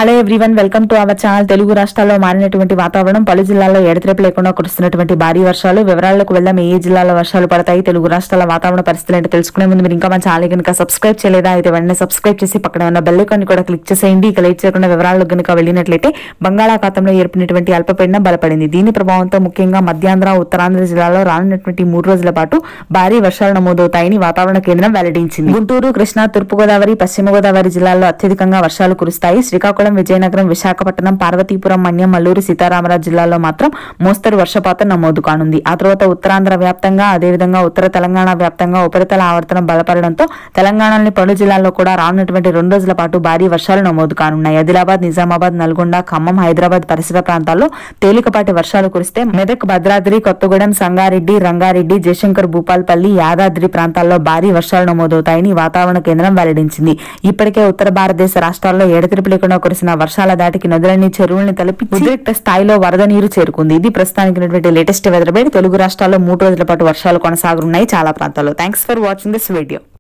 hello everyone welcome to our channel Telugu రాష్ట్రాల్లో మారినటువంటి వాతావరణం పలు జిల్లాల్లో ఎడతెరపు లేకుండా కురుస్తున్నటువంటి భారీ వర్షాలు వివరాలకు వెళ్దాం ఏ ఏ జిల్లాలో వర్షాలు పడతాయి తెలుగు రాష్ట్రాల వాతావరణ పరిస్థితులు ఏంటో తెలుసుకునే ముందు మీరు ఇంకా మన ఛానల్ కనుక సబ్స్క్రైబ్ చేయలేదా అయితే వెంటనే సబ్స్క్రైబ్ చేసి పక్కన ఉన్న బెల్ ఐకాన్ కూడా క్లిక్ చేసేయండి ఇక లేట్ చేయకుండా వివరాలకు కనుక వెళ్ళినట్లయితే బంగాళాఖాతంలో ఏర్పడినటువంటి అల్పపీడనం బలపడింది దీని ప్రభావంతో ముఖ్యంగా మధ్యాంధ్ర ఉత్తరాంధ్ర జిల్లాలో రానున్నటువంటి మూడు రోజుల పాటు భారీ వర్షాలు నమోదవుతాయని వాతావరణ కేంద్రం వెల్లడించింది గుంటూరు కృష్ణా తూర్పుగోదావరి పశ్చిమ గోదావరి జిల్లాల్లో అత్యధికంగా వర్షాలు కురుస్తాయి శ్రీకాకుళం విజయనగరం విశాఖపట్నం పార్వతీపురం మన్యం మల్లూరు సీతారామరాజు జిల్లాల్లో మాత్రం మోస్తరు వర్షపాతం నమోదు కానుంది ఆ తర్వాత ఉత్తరాంధ్ర వ్యాప్తంగా అదేవిధంగా ఉత్తర తెలంగాణ వ్యాప్తంగా ఉపరితల ఆవర్తనం బలపడడంతో తెలంగాణలోని పలు జిల్లాల్లో కూడా రానున్నటువంటి రెండు రోజుల పాటు భారీ వర్షాలు నమోదు కానున్నాయి ఆదిలాబాద్ నిజామాబాద్ నల్గొండ ఖమ్మం హైదరాబాద్ పరిసర ప్రాంతాల్లో తేలికపాటి వర్షాలు కురిస్తే మెదక్ భద్రాద్రి కొత్తగూడెం సంగారెడ్డి రంగారెడ్డి జయశంకర్ భూపాల్పల్లి యాదాద్రి ప్రాంతాల్లో భారీ వర్షాలు నమోదవుతాయని వాతావరణ కేంద్రం వెల్లడించింది ఇప్పటికే ఉత్తర భారతదేశ రాష్ట్రాల్లో ఎడతెరిపి లేకుండా కురిసిన వర్షాల దాటికి నదులన్నీ చెరువుల్ని తలిపి ఉద్రిక్త స్థాయిలో వరద నీరు చేరుకుంది ఇది ప్రస్తుతానికి ఉన్నటువంటి లేటెస్ట్ వెదర్ తెలుగు రాష్ట్రాల్లో మూడు రోజుల పాటు వర్షాలు కొనసాగనున్నాయి చాలా ప్రాంతాల్లో thanks for watching this video